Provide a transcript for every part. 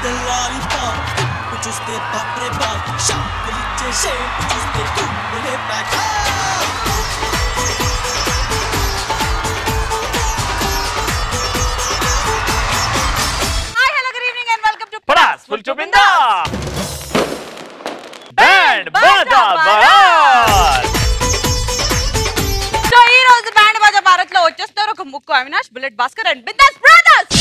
Lollipop Tipu చూస్తే బాప్రే బాప్ షాపులిచ్చే షేప్ చూస్తే కుమ్ములే ప్యాక్ hi hello good evening and welcome to Patas full చూపిందా బ్యాండ్ బాజా బాజా భారత్ సో ఈ రోజు బ్యాండ్ బాజా భారత్ లో వచ్చేస్తారు ఒక ముక్కు Avinash bullet Bhaskar and bindaas brothers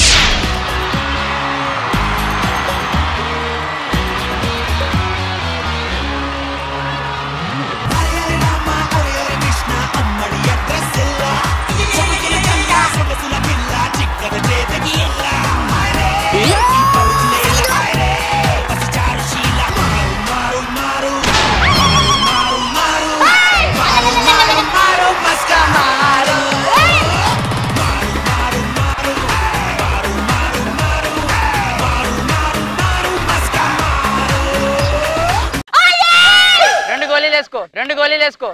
రెండు గోళీలు వేసుకో రెండు గోళీలు వేసుకో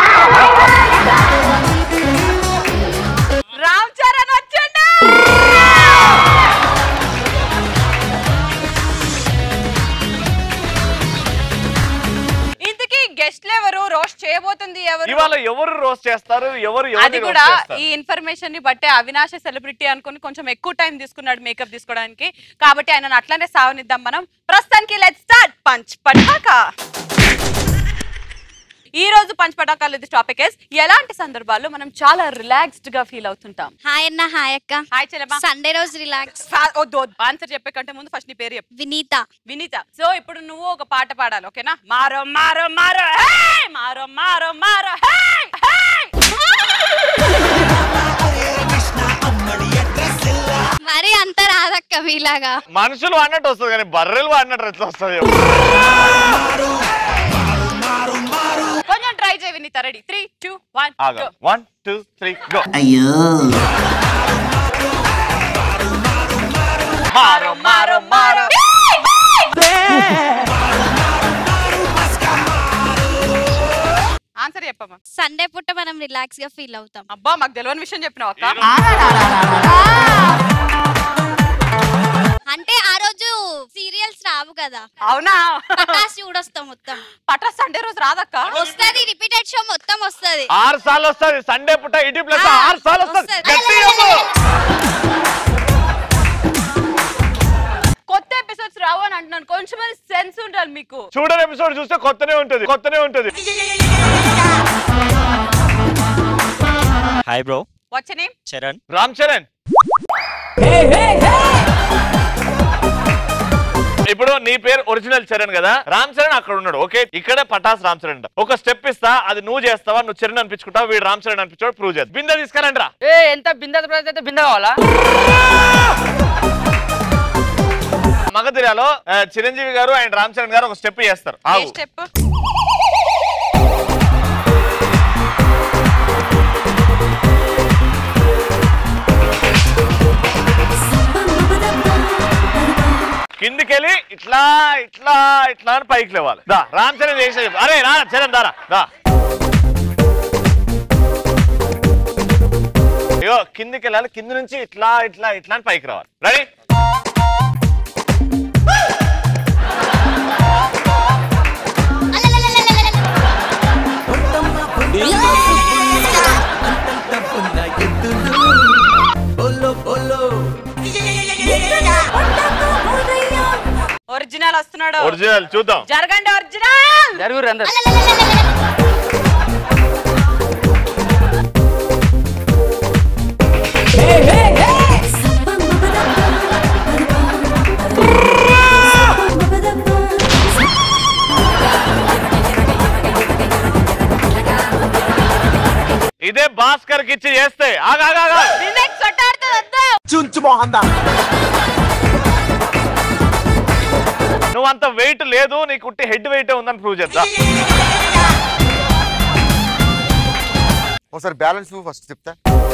రామ్ చరణ్ వచ్చండి ఇంతకీ గెస్ట్లు ఎవరు రోస్ట్ చేయబోతుంది ఎవరు ఇవాళ ఎవరు రోస్ట్ చేస్తారు ఎవరు అది ఎవరిని కూడా roast చేస్తారు? ఈ ఇన్ఫర్మేషన్ ని బట్టే అవినాష్ సెలబ్రిటీ అనుకుని కొంచెం ఎక్కువ టైం తీసుకున్నాడు మేకప్ తీసుకోవడానికి కాబట్టి ఆయన అట్లానే సావనిద్దాం మనం ప్రస్తుతానికి లెట్ స్టార్ట్ పంచ్ పటాకా ఈ రోజు పంచ్ పటాకాలు ఇది టాపిక్ ఎలాంటి సందర్భాల్లో మనం చాలా రిలాక్స్డ్ గా ఫీల్ అవుతుంటాం హాయ్ అన్న హాయ్ అక్క హాయ్ చెల్లెమ్మా సండే రోజు రిలాక్స్ ఆన్సర్ చెప్పే కంటే ముందు ఫస్ట్ నీ పేరు చెప్పు వినీత వినీత సో ఇప్పుడు నువ్వు ఒక పాట పాడాలి ఓకేనా మారో మారో మారో హే! మారో మారో మారో హే! హే! మరి అంత రాదక్క మీలాగా మనుషులు అన్నట్టు వస్తుంది కానీ బర్రెలు అన్నట్టు ఎట్లా వస్తుంది కొంచెం ట్రై చేయి Vineetha ready three two one ఆగా వన్ టూ త్రీ గో అయ్యో మారో మారో మారో ఆన్సర్ చెప్పమ్మా సండే పూట మనం రిలాక్స్ గా ఫీల్ అవుతాం అబ్బా మాకు తెలియని విషయం చెప్పినావు అక్క అంటే ఆ రోజు సీరియల్స్ రావు కదా అవునా పటాస్ చూడొస్తాం మొత్తం పట్ట సండే రోజు రాదక్క వస్తది రిపీటెడ్ షో మొత్తం వస్తది ఆరు సార్లు వస్తుంది సండే పుట్ట ఇటీ ప్లస్ ఆ, ఆరు సార్లు వస్తుంది వస్తది. గట్టి చెప్పు. కొత్త ఎపిసోడ్స్ రావు అని అంటున్నాను కొంచెం సెన్స్ ఉండాలి మీకు చూడని ఎపిసోడ్ చూస్తే కొత్తనే ఉంటుంది కొత్తనే ఉంటుంది హాయ్ బ్రో వచ్చే నేమ్ చరణ్ రామ్ చరణ్ ఇప్పుడు నీ పేరు ఒరిజినల్ చరణ్ కదా రామ్ చరణ్ అక్కడ ఉన్నాడు ఓకే ఇక్కడ పటాస్ రామ్ చరణ్ అంట. ఒక స్టెప్ ఇస్తా అది నువ్వు చేస్తావా నువ్వు చరణ్ అనిపించుకుంటావా వీడు రామ్ చరణ్ అనిపించాడు ప్రూవ్ చేద్దాం బిందె తీసుకురండి రా ఏ ఎంత బింద బ్రదర్స్ అయితే బింద కావాలా మగధిరాలో ఆ, చిరంజీవి గారు అండ్ రామ్ చరణ్ గారు ఒక స్టెప్ చేస్తారు ఏ ఆగు. స్టెప్ కిందికెళ్ళి ఇట్లా ఇట్లా ఇట్లా అని పైకి లేవాలి దా రామ్ చరణ్ చేసే చెప్పు. అరే రా చరణ్ దారా దా ఇగో కిందికి వెళ్ళాలి కింది నుంచి ఇట్లా ఇట్లా ఇట్లా అని పైకి రావాలి రెడీ ఒరిజినల్ వస్తున్నాడు ఒరిజినల్ చూద్దాం జరగండి ఒరిజినల్ జరుగురు అందరు ఇదే భాస్కర్ కి ఇచ్చి చేస్తే ఆగా ఆగా, ఆగా. వివేక్ సొట్టాడుతుంది వద్దు చుంచు మోహందా నువ్వు అంత వెయిట్ లేదు నీకు ఉట్టి హెడ్ వెయిట్ ఉందని ప్రూవ్ చేద్దా ఒకసారి బ్యాలెన్స్ నువ్వు ఫస్ట్ చెప్తా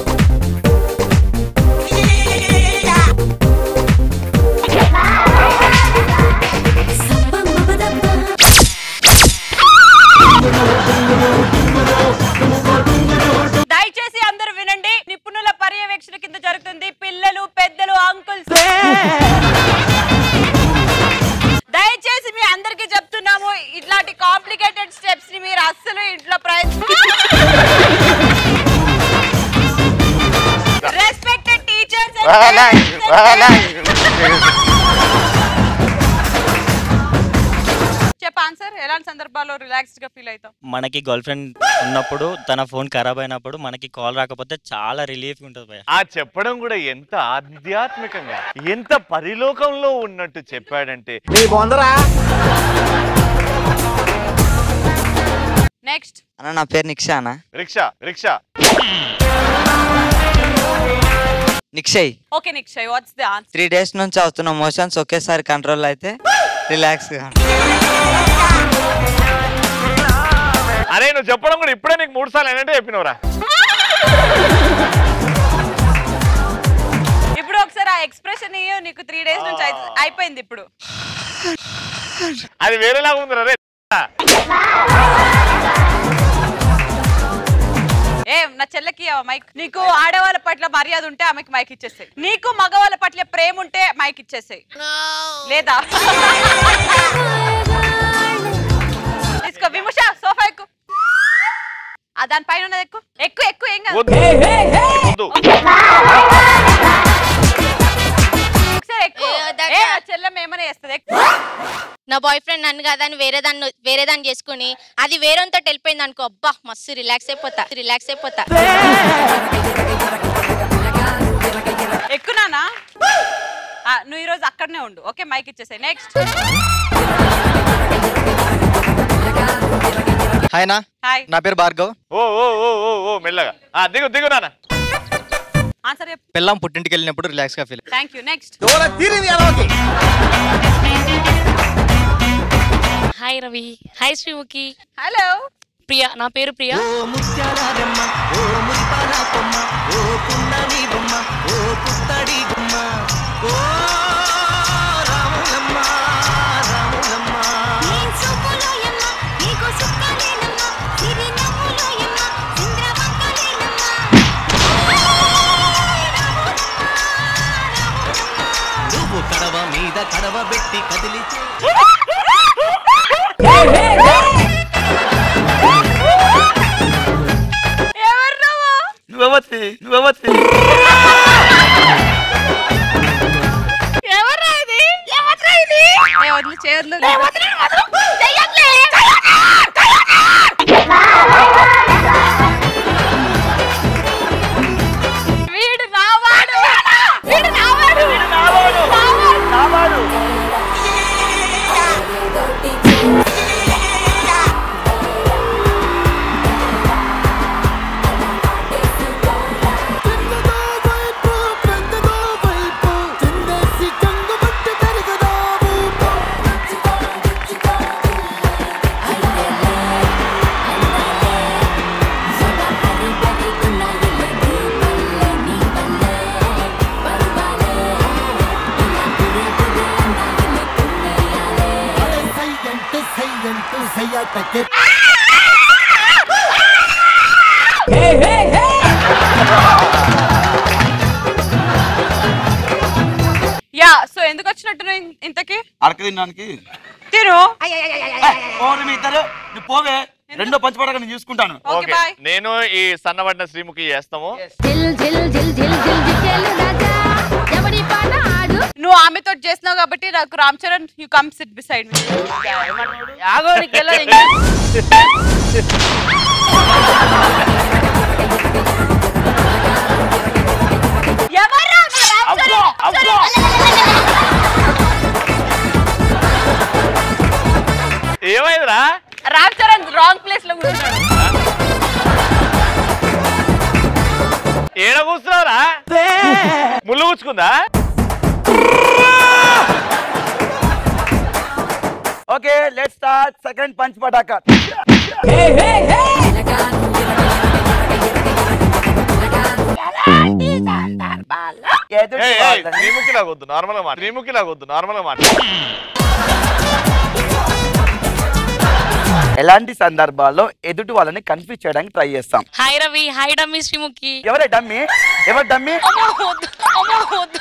దయచేసి అందరూ వినండి నిపుణుల పర్యవేక్షణ కింద జరుగుతుంది పిల్లలు పెద్దలు అంకుల్స్ చెప్ప ఆన్సర్ ఎలాంటి సందర్భాల్లో రిలాక్స్డ్ గా ఫీల్ అవుతాం మనకి గర్ల్ ఫ్రెండ్ ఉన్నప్పుడు తన ఫోన్ ఖరాబ్ అయినప్పుడు మనకి కాల్ రాకపోతే చాలా రిలీఫ్ ఉంటుంది భయ్య ఆ చెప్పడం కూడా ఎంత ఆధ్యాత్మికంగా ఎంత పరిలోకంలో ఉన్నట్టు చెప్పాడంటే నెక్స్ట్ అన్న నా పేరు నిక్షా అన్న rickshaw rickshaw Nikshay okay Nikshay what's the answer three days నుంచి అవుతున్న మోషన్స్ ఒకేసారి కంట్రోల్ అయితే రిలాక్స్గా అరే నువ్వు చెప్పడం కూడా ఇప్పుడే నీకు మూడు సార్లు ఏంటంటే చెప్పినవరా ఇప్పుడు ఒకసారి ఆ ఎక్స్ప్రెషన్ ఇయ్యు నీకు త్రీ డేస్ నుంచి అయి- అయిపోయింది ఇప్పుడు అది వేరేలాగా ఉంది రే ఏ నా చెల్లెకి మైక్ నీకు ఆడవాళ్ళ పట్ల మర్యాద ఉంటే ఆమెకి మైక్ ఇచ్చేసాయి నీకు మగవాళ్ళ పట్ల ప్రేమ ఉంటే మైక్ ఇచ్చేసాయి లేదా తీసుకో విముష సోఫా ఎక్కు ఆ దానిపైన ఉన్నది ఎక్కు ఎక్కు ఎక్కు ఏం కాదు వద్దు వద్దు ఒకసారి ఎక్కు ఏ, దట్- ఏ నా చెల్లెమ్మ ఏమైనా చేస్తుంది ఎక్కు నా బాయ్ ఫ్రెండ్ నన్ను కాదని వేరే దాన్ని వేరే దాన్ని చేసుకుని అది వేరేతో వెళ్ళిపోయింది అనుకో అబ్బా మస్తు రిలాక్స్ అయిపోతా రిలాక్స్ అయిపోతా ఎక్కునానా ఆ, నువ్వు ఈరోజు అక్కడనే ఉండు ఓకే మైక్ ఇచ్చేసాయి నెక్స్ట్ హాయ్ నా హాయ్ నా పేరు భార్గవ్ ఓ ఓ ఓ ఓ ఓ మెల్లగా ఆ దిగు దిగు నాన్న ఆన్సర్ చెప్పు పిల్లం పుట్టింటికి వెళ్ళినప్పుడు రిలాక్స్ గా feel thank you next hi Ravi hi Sreemukhi hello Priya నా పేరు ప్రియా ఓ ముత్యాలమ్మ ఓ మురిపాల కొమ్మ ఓ పున్నమి బొమ్మ ఓ పుత్తడి గుమ్మ ఓ రాములమ్మ రాములమ్మ నువ్వు కడవ మీద కడవ పెట్టి కదిలిచే ఎవరు నువ్వు నువ్వెవత్తి నువ్వెవత్తి ఎవరు ఇది ఎవరు ఇది ఏ వదిలి చేయొద్దు వీడు నావాడు వీడు నావాడు వీడు నావాడు యా సో ఎందుకు వచ్చినట్టు నువ్వు ఇన్- ఇంతకి అడక తినడానికి తిను ఓరి మీ ఇద్దరు నువ్వు పోవే రెండో పంచపడక నేను చూసుకుంటాను ఓకే ఓకే బాయ్ నేను ఈ సన్నబడిన శ్రీముఖి చేస్తాము నువ్వు ఆమెతో చేసినావు కాబట్టి నాకు Ram Charan you come sit beside me ఆగో నీకు తెలియదు ఇంకా. ఎవరు రామ్ చరణ్ ఏమైందిరా రామ్ చరణ్ రాంగ్ ప్లేస్ లో కూర్చున్నాడు ఏడ కూర్చున్నావురా ముళ్ళు కూర్చుకుందా okay let start second punch పటాక ఎదుటి ఏయ్, ఏయ్, వాళ్ళని శ్రీముఖి లాగొద్దు నార్మల్ గా మాట శ్రీముఖి లాగొద్దు నార్మల్ గా మాట ఎలాంటి సందర్భాల్లో ఎదుటి వాళ్ళని కన్ఫ్యూజ్ చేయడానికి ట్రై చేస్తాం hi Ravi hi dummy Sreemukhi ఎవరే డమ్మి ఎవరు డమ్మి అమ్మో, వద్దు, అమ్మో, వద్దు.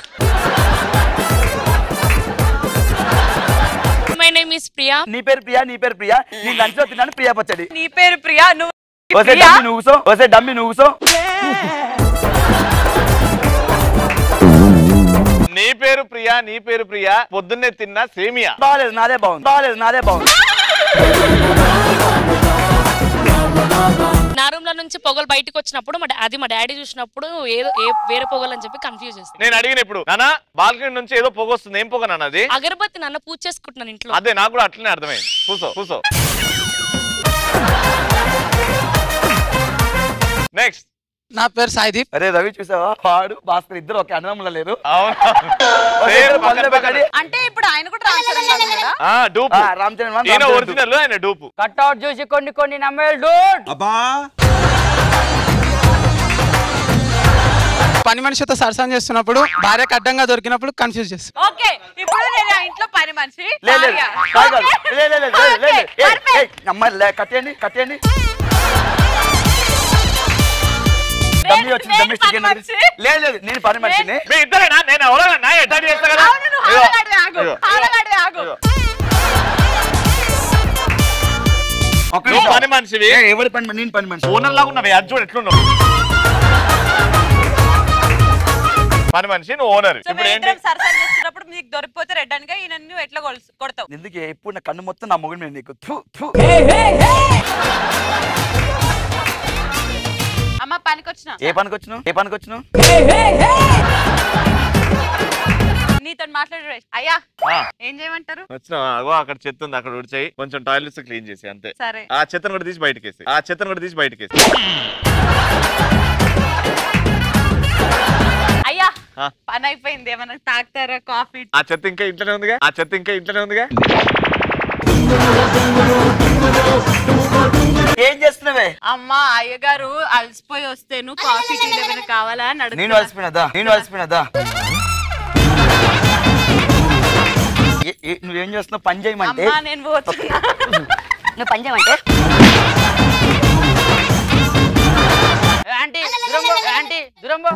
మై నేమ్ ఇస్ ప్రియా నీ పేరు ప్రియా నీ పేరు ప్రియా నీ లంచ్ లో తిన్నాను ప్రియా పచ్చడి నీ పేరు ప్రియా నువ్వు ఓసే ప్రియా డమ్మి నువ్వు సో ఓసే డమ్మి నువ్వు సో నీ పేరు ప్రియా నీ పేరు ప్రియా పొద్దున్నే తిన్న సేమియా బాగాలేదు నాదే బాగుంది బాగాలేదు నాదే బాగుంది నా రూమ్ లో నుంచి పొగలు బయటకు వచ్చినప్పుడు మా డా- అది మా డాడీ చూసినప్పుడు ఏదో ఏ వేరే పొగలు అని చెప్పి కన్ఫ్యూజ్ చేస్తాను నేను అడిగిన ఇప్పుడు నానా బాల్కనీ నుంచి ఏదో పొగ వస్తుంది ఏం పొగ నాన్న అది అగరబత్తి నన్ను పూజ చేసుకుంటున్నాను ఇంట్లో అదే నాకు కూడా అట్లనే అర్థమైంది కూసో కూసో నెక్స్ట్ నా పేరు సాయిదీప్ అరే రవి చూసావా వాడు భాస్కర్ ఇద్దరు ఒక అన్నదమ్ముల లేరు Same పక్కన పక్కన. అంటే ఇప్పుడు ఆయన కూడా రామ్ చరణ్ లాగా ఉన్నాడా? ఆ, డూపు ఆ, రామ్ చరణ్ వన్, ఈయన రామ్ చరణ్ ఒరిజినల్ ఆయన డూపు కట్అవుట్ చూసి కొన్ని కొన్ని నమ్మేలు డూడ్ పని మనిషితో సరసం చేస్తున్నప్పుడు భార్యకు అడ్డంగా దొరికినప్పుడు కన్ఫ్యూజ్ చేస్తాను ఓకే ఇప్పుడు నేను ఆ ఇంట్లో పని మనిషి లే, లే, భార్య. కాదు, కాదు. ఓకే? లే, లే, లే, లే, లే, లే. ఓకే, ఏయ్, perfect. ఏయ్, అమ్మాయి, లే, కట్టేయండి కట్టేయండి నేను- డమ్మీ వచ్చింది నేను డమ్మీ స్టిక్ పని మనిషి. లేదు లేదు నేను పని మనిషిని మీ ఇద్దరేనా నేను ఎవరైనా ఎట్లా చేస్తా కదా అవును నువ్వు ఇదిగో, హాలగాడివి ఆగు ఇదిగో. హాలగాడివి ఆగు ఇదిగో. ఒక్క నువ్వు నిమిషం. పని మనిషివి ఏయ్, ఎవరి పని మనిషి? నేను పని మనిషి ఓనర్ లాగా ఉన్నావు అది చూడు ఎట్లున్నావు పని మనిషి నువ్వు ఓనర్ సో ఇప్పుడు మేము ఏంటి ఇద్దరం సరసాలు చేస్తున్నప్పుడు నీకు దొరికిపోతే రెడ్ అనగా ఈయన నువ్వు ఎట్లా కొలుసు- కొడతావు ఎందుకు ఎప్పుడు నా కన్ను మొత్తం నా మొగుడు మీద నీకు థు, థు. అమ్మ పనికొచ్చిన ఏ పనికి వచ్చినావు ఏ పనికి వచ్చినావు నీతో మాట్లాడు అయ్యా ఆ. ఏం చేయమంటారు వచ్చినావా అగో అక్కడ చెత్త ఉంది అక్కడ ఉడిచాయి కొంచెం టాయిలెట్స్ క్లీన్ చేసి అంతే సరే ఆ చెత్తను కూడా తీసి బయటకేసి ఆ చెత్తను కూడా తీసి బయటకేసి అయ్యా ఆ. పని అయిపోయింది ఏమన్నా తాగుతారా కాఫీ ఆ చెత్త ఇంకా ఇంట్లోనే ఉందిగా ఆ చెత్త ఇంకా ఇంట్లోనే ఉందిగా ఏం చేస్తున్నావే అమ్మా అయ్యగారు అలసిపోయి వస్తే నువ్వు కాఫీ టీ ఏమైనా కావాలా అని నేను అడుగుతున్నా. అలసిపోయినదా నేను అలసిపోయినదా ఏ- ఏ- నువ్వేం చేస్తున్నావు పని చేయమంటే అమ్మా నేను పోతున్నా నువ్వు పని చేయమంటే ఆంటీ దురంబో ఆంటీ దురంబో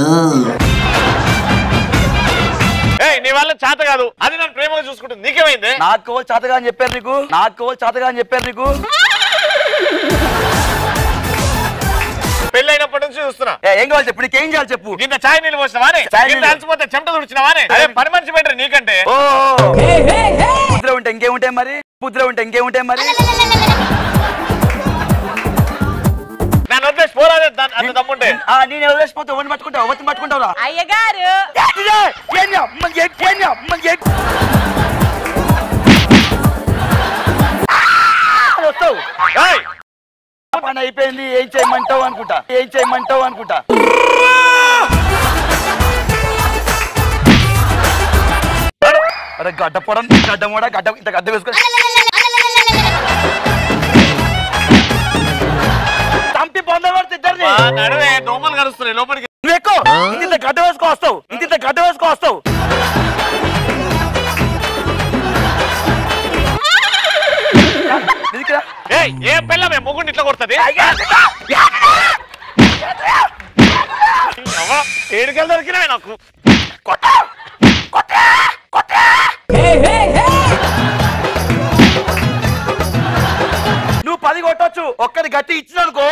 ఏయ్ నీ వల్ల చేత కాదు అది నన్ను ప్రేమగా చూసుకుంటుంది నీకేమైంది నాకు కోవలు చేతగా అని చెప్పారు నీకు నాకు కోవలు చేతగా అని చెప్పారు నీకు పెళ్లి అయినప్పటి నుంచి చూస్తున్నా ఏ, ఏం కావాలి చెప్పు నీకేం చేయాలి చెప్పు గింత ఛాయ్ నీళ్ళు పోసినవానే చాయ్ గింత నీళ్ళు. అలసిపోతే చెమట తుడిచినవానే అదే పని మనిషి బెటర్ నీకంటే ఓ పుద్ర ఉంటే ఇంకేముంటాయి మరి పుద్ర ఉంటే ఇంకేముంటాయి మరి నన్ను వదిలేసి పోరాదే దాన్ని- అంత దమ్ముంటే ఆ, నేను వదిలేసిపోతే ఎవరిని పట్టుకుంటావు ఎవరిని పట్టుకుంటావురా అయ్యగారు ఏంటి అమ్మ, ఏంటి, ఏంటి అమ్మ, ఏంటి? ఆ, వస్తావు ఏయ్! పని అయిపోయింది ఏం చేయమంటావు అనుకుంటా ఏం చేయమంటావు అనుకుంటా అరే గడ్డ పొడం గడ్డ మూడ గడ్డ ఇంత గడ్డ వేసుకో చంపి పొందబడితే ఇద్దరిని ఆ, నడువే దోమలు కలుస్తున్నాయి లోపలికి నువ్వు ఎక్కువ ఇంత ఇంత గడ్డ వేసుకో వస్తావు ఇంత ఇంత గడ్డ వేసుకో వస్తావు ఎదుకురా? ఏయ్ ఏ పిల్లమే ముగ్గురిని ఇట్లా కొడుతుంది ఏడుకెళ్ళి దొరికినవే నాకు నువ్వు పది కొట్టొచ్చు ఒక్కడి గట్టి ఇచ్చిననుకో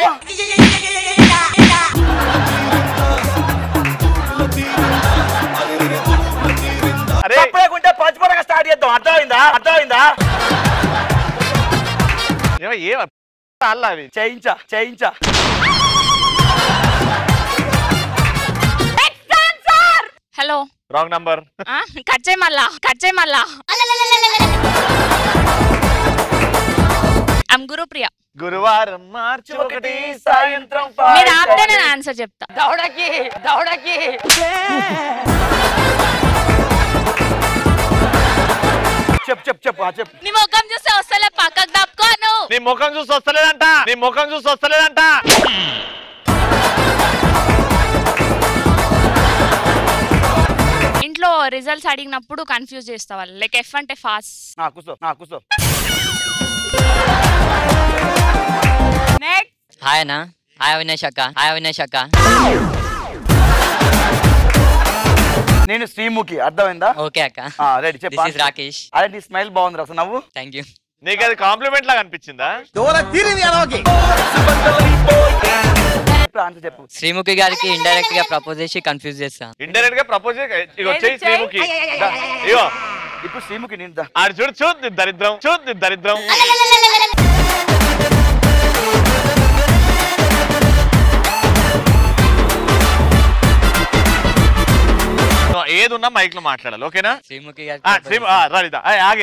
అరే తప్పలేకుంటే పచ్చిపడగా స్టార్ట్ చేద్దాం అర్థమైందా అర్థమైందా ఏమో ఏ అల్ల అవి చేయించా చేయించా హలో రాంగ్ నంబర్ కట్ చేయి మళ్ళా కట్ చేయి మళ్ళా ఐమ్ గురుప్రియ గురువారం మార్చి ఒకటి సాయంత్రం మీరు ఆపితే నేను ఆన్సర్ చెప్తా దౌడకి దౌడకి చెప్పు చెప్పు చెప్పు ఆ, చెప్పు నీ ముఖం చూస్తే వస్తలే పక్కకు తప్పుకోను నీ ముఖం చూసి వస్తలేదంట నీ ముఖం చూసి వస్తలేదంట ఇంట్లో రిజల్ట్స్ అడిగినప్పుడు కన్ఫ్యూజ్ చేస్తా వాళ్ళు లైక్ ఎఫ్ అంటే ఫాస్ట్ నా కూర్చో నా కూర్చో నెక్స్ట్ హాయ్ అన్న హాయ్ అవినాష్ అక్క హాయ్ అవినాష్ అక్క నేను శ్రీముఖి అర్థమైందా ఓకే అక్క రెడీ దిస్ చెప్పు ఇస్ రాకేష్ అరే నీ స్మైల్ బాగుంది అసలు నవ్వు థ్యాంక్ యూ నీకు అది కాంప్లిమెంట్ లాగా అనిపించిందా ఇప్పుడు ఆన్సర్ చెప్పు శ్రీముఖి గారికి ఇండైరెక్ట్ గా ప్రపోజ్ చేసి కన్ఫ్యూజ్ చేస్తా ఇండైరెక్ట్ గా ప్రపోజ్ ఇగో ఏది చెయ్యి చెయ్యి? శ్రీముఖి దా, ఇగో ఇప్పుడు శ్రీముఖి నేను దా. ఆడు చూడు చూడు నీ దరిద్రం చూడు నీ దరిద్రం నువ్వు ఏది ఉన్నా మైక్ లో మాట్లాడాలి ఓకేనా శ్రీముఖి ఆ, గారికి శ్రీము ఆ, రాలిదా ఆ, ఆగే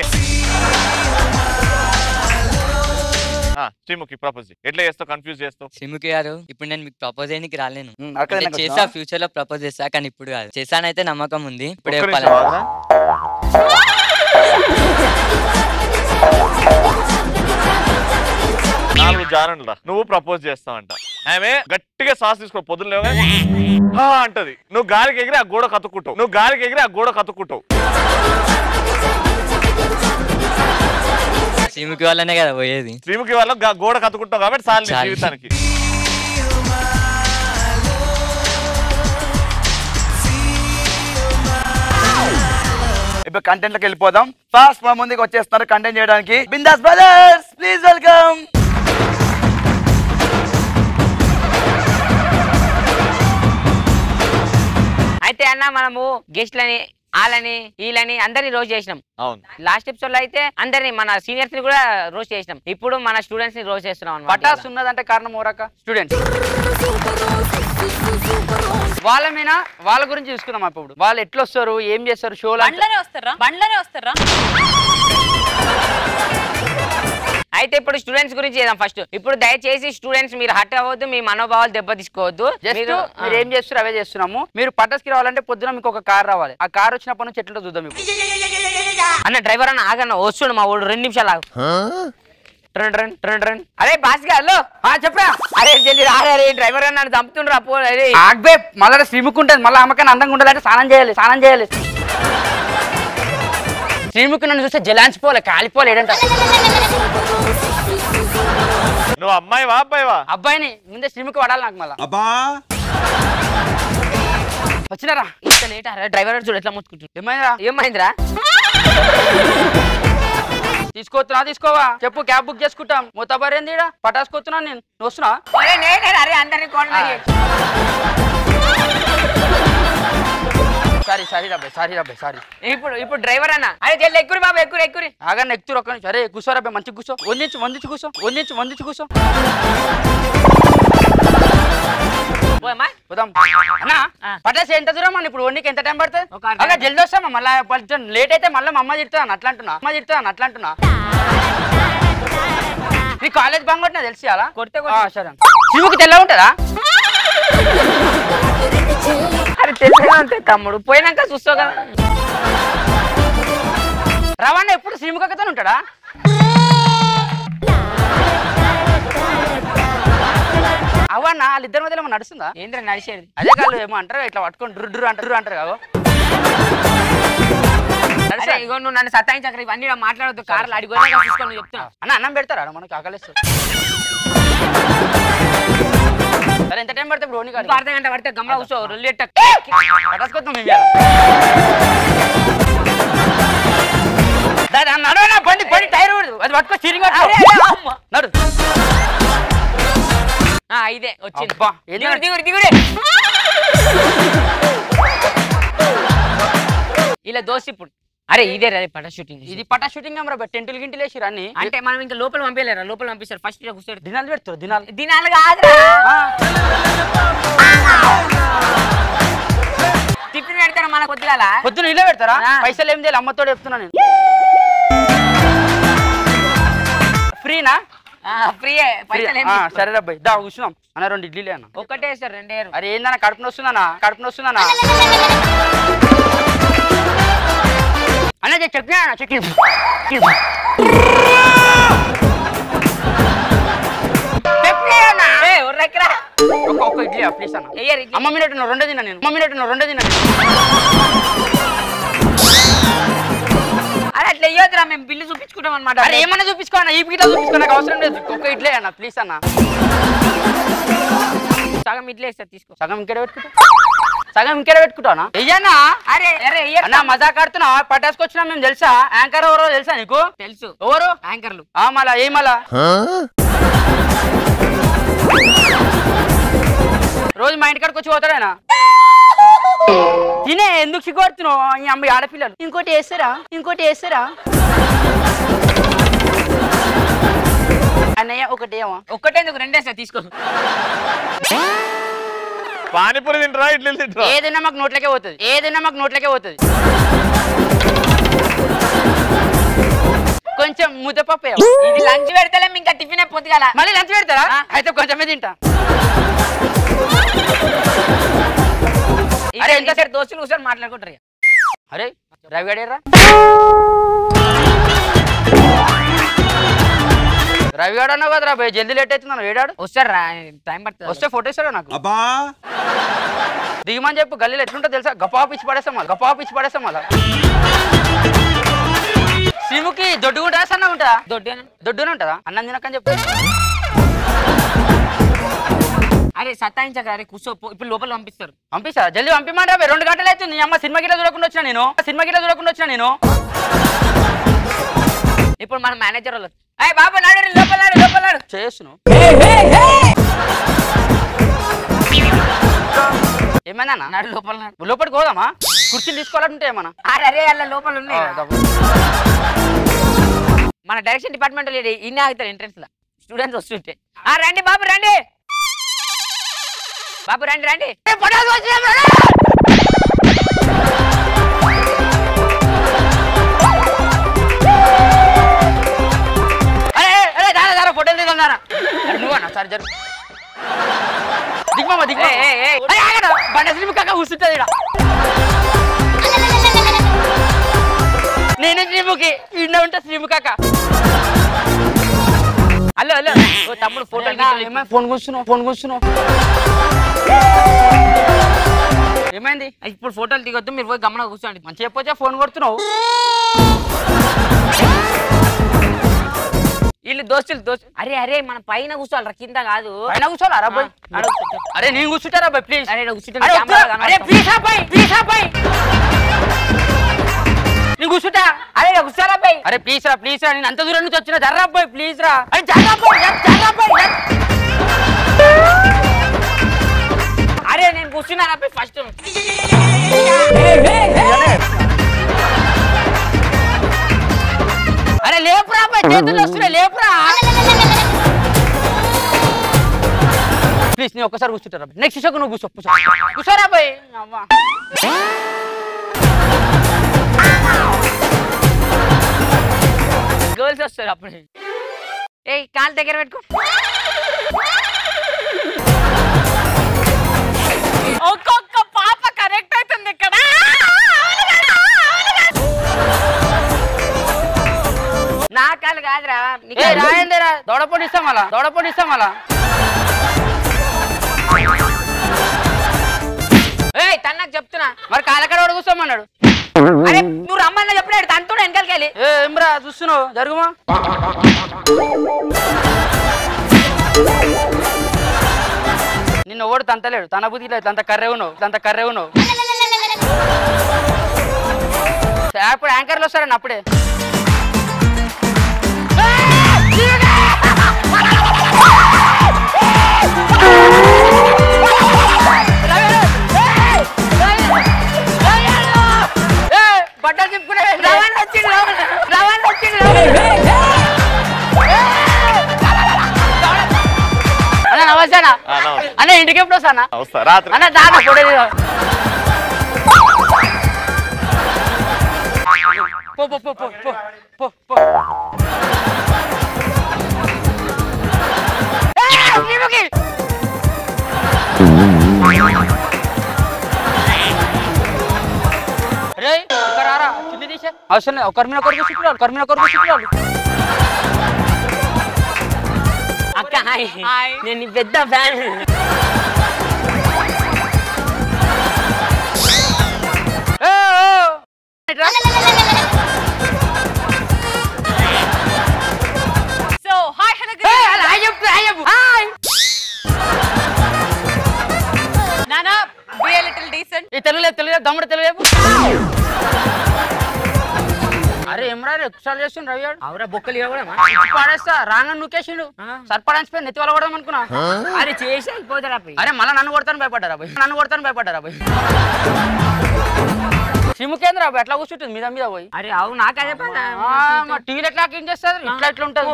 ఆ, శ్రీముఖి ప్రపోజ్ ఎట్లా చేస్తావు కన్ఫ్యూజ్ చేస్తావు శ్రీముఖి గారు ఇప్పుడు నేను మీకు ప్రపోజ్ చేయడానికి రాలేను ఉమ్, అక్కడ అంటే నాకు చేసా వచ్చినావా? ఫ్యూచర్ లో ప్రపోజ్ చేస్తా కానీ ఇప్పుడు కాదు చేశానైతే నమ్మకం ఉంది ఇప్పుడు ఒక్క చెప్పాలి నిమిషం ఆగురా. నాలుగు జారణులు రా నువ్వు ప్రపోజ్ చేస్తావంట ఆమె గట్టిగా సాస్ తీసుకో పొద్దున్న లేవగా, హా అంటది నువ్వు గాలికి ఎగిరి ఆ గోడ కతుక్కుంటావు నువ్వు గాలికి ఎగిరి ఆ గోడ కతుక్కుంటావు శ్రీముఖి వల్లనే కదా పోయేది శ్రీముఖి వల్ల గా- గోడ కతుక్కుంటావు కాబట్టి చాలు నీ చాలు. జీవితానికి ఇప్పుడు కంటెంట్ లోకి వెళ్ళిపోదాం ఫాస్ట్ మా ముందుకు వచ్చేస్తున్నారు కంటెంట్ చేయడానికి బిందాస్ బ్రదర్స్ ప్లీజ్ వెల్కమ్ అయితే అన్న మనము గెస్ట్లని వాళ్ళని వీళ్ళని అందరిని రోజు చేసినాం అవును లాస్ట్ ఎపిసోడ్ లో అయితే అందరిని మన సీనియర్స్ ని కూడా రోజు చేసినాం ఇప్పుడు మన స్టూడెంట్స్ ని రోజు చేస్తున్నాం అన్నమాట పటాస్ ఉన్నదంటే కారణం ఓరక స్టూడెంట్స్ వాళ్ళ మీద వాళ్ళ గురించి చూసుకున్నాం అప్పుడు వాళ్ళు ఎట్లా వస్తారు ఏం చేస్తారు షోలు బండ్లనే వస్తారా బండ్లనే వస్తారా అయితే ఇప్పుడు స్టూడెంట్స్ గురించి చేద్దాం ఫస్ట్ ఇప్పుడు దయచేసి స్టూడెంట్స్ మీరు హట్ అవ్వద్దు మీ మనోభావాలు దెబ్బ తీసుకోవద్దు జస్ట్ మీరు మీరు ఏం చేస్తారు అవే చేస్తున్నాము మీరు పటాస్కి రావాలంటే పొద్దున మీకు ఒక కార్ రావాలి ఆ కార్ వచ్చినప్పటి నుంచి ఎట్లా చూద్దాం మీకు అన్న డ్రైవర్ అన్న ఆగన్న వస్తుండు మా ఊడు రెండు నిమిషాలు ఆగు ట్రెండ్ ట్రెండ్ ట్రెండ్ ట్రెండ్ అరే బాస్ హలో చెప్పరా అరే జల్ది రారే అరే డ్రైవర్ అన్న నన్ను చంపుతుండ్రా పో అరే ఆగ్బే మళ్ళీ శ్రీముఖి ఉంటుంది మళ్ళీ అమ్మకాన్ని అందంగా ఉండాలంటే స్నానం చేయాలి స్నానం చేయాలి శ్రీముఖి నన్ను చూస్తే జలాంచిపోలే కాలిపోలే ఏడంట నువ్వు అమ్మాయివా అబ్బాయివా అబ్బాయిని ముందే శ్రీముఖి పడాలి నాకు మళ్ళా అబ్బా వచ్చినారా ఇంత లేట్ అరే డ్రైవర్ చూడు ఎట్లా ముట్టుకుంటు ఏమైందిరా ఏమైందిరా తీసుకోవచ్చునా తీసుకోవా చెప్పు క్యాబ్ బుక్ చేసుకుంటాం మొత్తబార్ ఏంది ఈడ పటాసుకొస్తున్నా నేను నువ్వు వస్తున్నా అరే నేనే అరే అందరిని కోండి సారీ సారీ రబ్బాయి సారీ రబ్బాయి సారీ ఇప్పుడు ఇప్పుడు డ్రైవర్ అన్న అరే జల్ది ఎక్కురి బాబు ఎక్కురి ఎక్కురి ఆగన్న ఎక్కుతురు ఒక్క నిమిషం అరే కూర్చో రబ్బాయి మంచి కూర్చో వందించి వందించి కూర్చో వందించి వందించి కూర్చో పోయమ్మా పోదాం అన్నా పటాస్ ఎంత దూరం అన్న ఇప్పుడు వండికి ఎంత టైం పడుతుంది ఒక అర్ధ అలా జల్ది వస్తామా మళ్ళీ కొంచెం లేట్ అయితే మళ్ళీ మా అమ్మ తిడుతుంది అట్లా అంటున్నా అమ్మ తిడుతుంది అట్లా అంటున్నా నీ కాలేజ్ బంగ్ కొట్టినా తెలిసి అలా కొడితే ఆ, సరే శివుకి తెల్ల ఉంటుందా అరే తెలిసిన అంతే తమ్ముడు పోయినాక చూస్తావు కదా రవాణా ఎప్పుడు శ్రీముఖతో ఉంటాడా అవన్న వాళ్ళిద్దరి మధ్యలో ఏమో నడుస్తుందా ఏంద్ర నడిచేది అదే కాదు ఏమో అంటారు ఇట్లా పట్టుకొని డ్రు డ్రు అంటారు డ్రు అంటారు కాదు అరే ఇగో నువ్వు నన్ను సతాయించకరా ఇవన్నీ ఇలా మాట్లాడొద్దు కార్లు అడిగోనే చూసుకొని నువ్వు చెప్తున్నా అన్న అన్నం పెడతారా మనకి ఆకలిస్తుంది సరే ఎంత టైం పడితే ఇప్పుడు ఓని ఇంకో అర్ధ గంట పడితే గమలా కూర్చో రొల్లెట్ట పటాసుకొద్దాం మేము ఇవాళ. దాదా, నడవనా బండి బండి టైర్ ఊడదు. అది పట్టుకో స్టీరింగ్ నడు ఆ, ఇదే వచ్చింది అబ్బా, ఏంది దిగుడు నా- దిగుడు దిగుడే ఇలా దోశ ఇప్పుడు అరే ఇదే రే పట షూటింగ్ ఇది పటా షూటింగ్ కెమెరా టెంటులు గింటిలు వేసిరు అన్ని అంటే మనం ఇంకా లోపల పంపించలేరా లోపల పంపిస్తారు ఫస్ట్ కూర్చోడు దినాలు పెడతారు దినాలు దినాలు కాదురా టిఫిన్ పెడతారా మన కొద్దిగాల పొద్దున ఇల్లే పెడతారా ఆ. పైసలు ఏం చేయాలి అమ్మతో చెప్తున్నా నేను ఫ్రీనా ఫ్రీయే పైసలు ఏం ఆ, తీసుకోరు. సరే రబ్బాయి దా కూర్చున్నాం అన్న రెండు ఇడ్లీలే అన్న ఒక్కటే సార్ రెండే అరే ఏందన్న కడుపు నొస్తుందన్నా కడుపు నొస్తుందన్నా అన్న చెప్పినా చెప్పి ఏ, ఉర్రెక్కరా. ఒక్క ఒక్క ఇడ్లీ ప్లీజ్ అన్న ఎయ్యరు ఇడ్లీ. అమ్మ మినిట్ రెండే తిన్నా నేను అమ్మ మినిట్ రెండే తిన్నా నేను. అరే అట్లా ఇయ్యొద్దురా మేము బిల్లు చూపించుకుంటాం అనమాట అరే ఏమన్నా చూపించుకో అన్న ఈ పిల్ల చూపించుకో నాకు అవసరం లేదు ఒక్క ఇడ్లీ అన్న ప్లీజ్ అన్న సగం ఇడ్లీ ఇస్తా తీసుకో సగం ఇంకెడ పెట్టుకుంటా సగం ఇంకెడ పెట్టుకుంటానా వెయ్యన్నా అరే అరే ఇయ్యరు అన్న మజాక్ ఆడుతున్నా పటాసుకొచ్చినా మేము తెలుసా యాంకర్ ఎవరో తెలుసా నీకు తెలుసు ఎవరు యాంకర్లు ఆ మళ్ళా ఏ మళ్ళా రోజు మా ఇంటికాడికి వచ్చి పోతాడేనా తినే ఎందుకు సిగ్గొడుతున్నావు ఈ అమ్మాయి ఆడపిల్లలు ఇంకోటి వేస్తారా ఇంకోటి వేస్తారా అన్నయ్య ఒకటి ఏమో ఒక్కటే ఎందుకు రెండేసా తీసుకో పానీపూరి తింటారా ఇడ్లీ తింటారా ఏదైనా మాకు నోట్లకే పోతుంది ఏదైనా మాకు నోట్లకే పోతుంది కొంచెం ముద్దపప్పు వేయవా? ఇది లంచ్ పెడతలే ఇంకా టిఫిన్ పొద్దుగాల మళ్ళీ లంచ్ పెడతారా అయితే కొంచెమే తింటా అరే ఎంతసేపు దోస్తులు కూర్చొని మాట్లాడుకుంటారు ఇక. అరే రవి గడేరా రవి గాడు అన్నావు కదరా భయ్ జల్దీ లేట్ అవుతున్నాను ఏడాడు వస్తారా టైం పడుతుంది వస్తే ఫోటో ఇస్తాడా నాకు అబ్బా దిగమని చెప్పు గల్లీలో ఎట్లుంటో తెలుసా గపా పిచ్చి పడేస్తాం మళ్ళీ గపా పిచ్చి పడేస్తాం మళ్ళీ శివుకి దొడ్డు ఉంటుందా సన్న ఉంటుందా దొడ్డేనా దొడ్డునే ఉంటుందా అన్నం తినకని చెప్పు అరే సతాయించక అరే కూర్చో పో. ఇప్పుడు లోపల పంపిస్తారు పంపిస్తా జల్దీ పంపిమంటే అవి రెండు గంటలు అవుతుంది నీ అమ్మ సినిమా గిట్ల చూడకుండా వచ్చిన నేను సినిమా గిట్ల చూడకుండా వచ్చిన నేను ఇప్పుడు మన మేనేజర్ వాళ్ళు అయ్యి బాబు నాడు రే, లోపల నాడు లోపల నాడు చేస్తున్నావు ఏమైనా నాడు లోపల నాడు లోపలికి పోదామా కుర్చీలు తీసుకోవాలంటే ఏమన్నా అరే అరే అలా లోపల ఉన్నాయి ఆ, దబ్బు. మన డైరెక్షన్ డిపార్ట్మెంట్ లేడు ఇన్నే ఆగుతారు ఎంట్రన్స్ లో స్టూడెంట్స్ వస్తుంటే ఆ రండి బాబు రండి బాబు రండి రండి ఏ, ఫోటోలు వచ్చినాయి, రండి. అరే అరే దారా దారా ఫోటోలు దిగన్నారా నువ్వన్నా సరే జరుగు దిగ్మమ్మ దిగ్మమ్మ ఏ, ఏ, ఏ. అరే ఆగడా బండ శ్రీమి కాక కూర్చుంటుంది ఈడ నేనే శ్రీముఖి ఈడ ఉంటా శ్రీము కాక హలో హలో ఓ తమ్ముడు ఫోటోలు ఏమైంది ఫోన్ కూర్చున్నావు ఫోన్ కూర్చున్నావు ఏమైంది ఇప్పుడు ఫోటోలు దిగొద్దు మీరు పోయి గమనం కూర్చోండి మంచి చెప్పొచ్చా ఫోన్ కొడుతున్నావు వీళ్ళు దోస్తులు దోస్తు అరే అరే మన పైన కూర్చోాలరా కింద కాదు పైన కూర్చోవాలా బాయ్ ఆడ కూర్చో. అరే నేను కూర్చుంటారా బాయ్ ప్లీజ్ అరే ఈడ కూర్చుంటే అరే కెమెరా వద్దు. అరే కనబడతాం. ప్లీజ్ అబ్బాయి ప్లీజ్ అబ్బాయి నేను కూర్చుంటా అరే ఈడ కూర్చోరా అబ్బాయి అరే ప్లీజ్ రా ప్లీజ్ రా నేను అంత దూరం నుంచి వచ్చిన జర్రా అబ్బాయి ప్లీజ్ రా అరే జర్రా అబ్బాయి జర్- జర్రా అబ్బాయి జర్- అరే నేను కూర్చున్నాను అబ్బాయి ఫస్ట్ అరే లేపురా అబ్బాయి చేతులు వస్తున్నాయి లేపురా ప్లీజ్ నేను ఒక్కసారి కూర్చుంటారా నెక్స్ట్ షోకు నువ్వు కూర్చో కూర్చో కూర్చోరా అబ్బాయి అవ్వా గర్ల్స్ వస్తారు అప్పుడు ఏ కాలు దగ్గర పెట్టుకో ఒక్కొక్క పాప కరెక్ట్ అవుతుంది ఇక్కడ నా కాలు కాదురా నీ ఏ కాలు. రాయందేరా దొడపొడి ఇస్తాం అలా దొడపొడి ఇస్తాం అలా ఏయ్ తను నాకు చెప్తున్నా మరి కాలకడ కూడా కూర్చోమన్నాడు అరే నువ్వు రమ్మన్నా చెప్పినాడు తనతో వెనకాలకి వెళ్ళి ఏ ఏమ్రా చూస్తున్నావు జరుగుమా నిన్ను ఎవడు తంతలేడు తన బుద్ధి లేదు తంత కర్రే ఉన్నావు తంత కర్రే ఉన్నావు అప్పుడు యాంకర్లు వస్తారని అప్పుడే ఏ, బట్టలు తిప్పుకునే రవాణా వచ్చిండు రవాణా రవాణా వచ్చిండు అన్న నమస్తే అన్న ఆ, నమస్తే. అన్న ఇంటికి ఎప్పుడు వస్తా అన్న వస్తా రాత్రి అన్న దాదా ఫోటో దిగు. పో పో పో పో పో పో పో ఏయ్, శ్రీముఖి! రేయ్, ఇక్కడ రారా, చున్నీ తీసే. అవసరం లేదు ఒకరి మీద ఒకరు కూర్చుంటున్నారు ఒకరి మీద ఒకరు కూర్చుంటున్నారు అక్క హాయ్ హాయ్. నేను నీ పెద్ద ఫ్యాన్ ఏ, ఓ. ఇట్రా. సో హాయ్ హలో ఏ, అలా హాయ్ చెప్పు, హాయ్ చెప్పు. హాయ్. నానా బి లిటిల్ డీసెంట్ ఈ తెలుగులేదు తెలుగులేదు దమ్ముడు తెలుగు చెప్పు అరే ఏమరా ఎక్స్ట్రా చేస్తుండు రవి గారు అవురా బొక్కలు ఇవ్వకూడమా పాడేస్తా రాంగ నుకేసిండు సర్పడానికి పోయి నెత్తి వాళ్ళ కూడా అనుకున్నా అరే చేసి అయిపోతారా పోయి అరే మళ్ళీ నన్ను కొడతాను భయపడ్డారా పోయి నన్ను కొడతాను భయపడ్డారా పోయి సిముకేంద్ర బాబు ఎట్లా కూర్చుంటుంది మీద మీద పోయి అరే అవు నాకు అదే పని ఆ, మా టీవీలో ఎట్లా ఏం చేస్తారు ఇట్లా ఇట్లా ఉంటుంది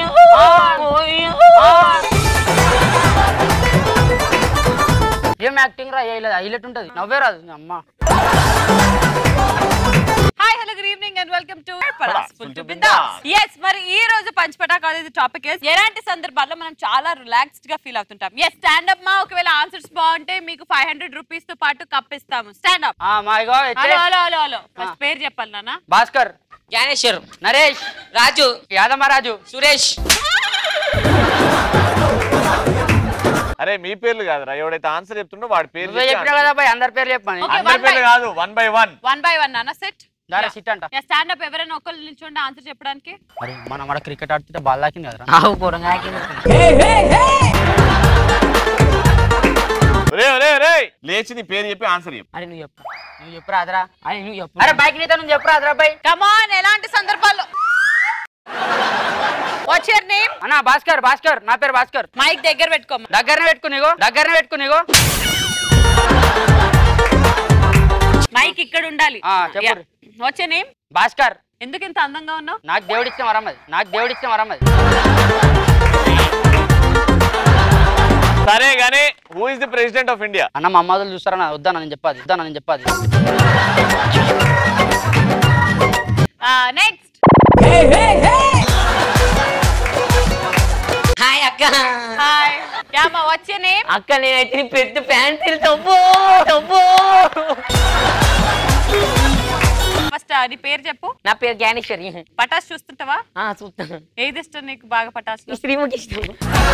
ఏం యాక్టింగ్ రా వేయలేదు హైలైట్ ఉంటుంది నవ్వే రాదు మీ అమ్మ hi hello good evening and welcome to ఎస్ మరి ఈ రోజు పంచపటా కాలేజ్ టాపిక్ ఎలాంటి సందర్భాల్లో మనం చాలా రిలాక్స్డ్ గా ఫీల్ అవుతుంటాం ఎస్ స్టాండ్ అప్ మా ఒకవేళ ఆన్సర్స్ బాగుంటే మీకు ఫైవ్ హండ్రెడ్ రూపీస్ తో పాటు కప్ ఇస్తాము స్టాండ్ అప్ ఆ, మా ఇగో hello hello hello hello first పేరు చెప్పాలి నాన్న భాస్కర్ జ్ఞానేశ్వర్ నరేష్ రాజు యాదమ్మరాజు సురేష్ అరే మీ పేర్లు కాదురా ఎవడైతే ఆన్సర్ చెప్తుండో వాడి పేరు నువ్వే చెప్పినా కదా బాయ్ అందరి పేర్లు చెప్పమని Okay, అందరి one by- పేర్లు కాదు one by one one by one నాన్న సెట్ దారా సిట్ అంట స్టాండ్ అప్ ఎవరైనా ఒకళ్ళు నిల్చోండి ఆన్సర్ చెప్పడానికి అరే మనం మన క్రికెట్ ఆడుతుంటే బాల్ దాకింది కదరా ఆవు పొరంగా రే రే రే లేచి నీ పేరు చెప్పి ఆన్సర్ చెప్పు అరే నువ్వు చెప్పు నువ్వు చెప్పురా అదరా అరే నువ్వు చెప్పు అరే బైక్ నీతో నువ్వు చెప్పురా అదరా బై కమాన్ ఎలాంటి సందర్భాల్లో వాట్స్ యువర్ నేమ్ అన్నా భాస్కర్ భాస్కర్ నా పేరు భాస్కర్ మైక్ దగ్గర పెట్టుకోమా దగ్గరనే పెట్టుకునిగో దగ్గరనే పెట్టుకునిగో మైక్ ఇక్కడ ఉండాలి ఆ, చెప్పు. వాట్స్ యువర్ నేమ్ భాస్కర్ ఎందుకు ఇంత అందంగా ఉన్నావు నాకు దేవుడిచ్చిన వరం అది నాకు దేవుడిచ్చిన వరం అది సరే గానీ who is the president of India అన్న మా అమ్మాదులు చూస్తారా వద్దా నేను చెప్పాది వద్దా నేను చెప్పాది నెక్స్ట్ హాయ్ అక్క హాయ్ యామా వాట్స్ యువర్ నేమ్ అక్క నేనైతే నీ పెద్ద ఫ్యాన్ తెలుసు తప్పు ఫస్ట్ నీ పేరు చెప్పు నా పేరు జ్ఞానేశ్వరి పటాస్ చూస్తుంటావా ఆ చూస్తాను ఏది ఇష్టం నీకు బాగా పటాస్ ఈ శ్రీముఖి ఇష్టం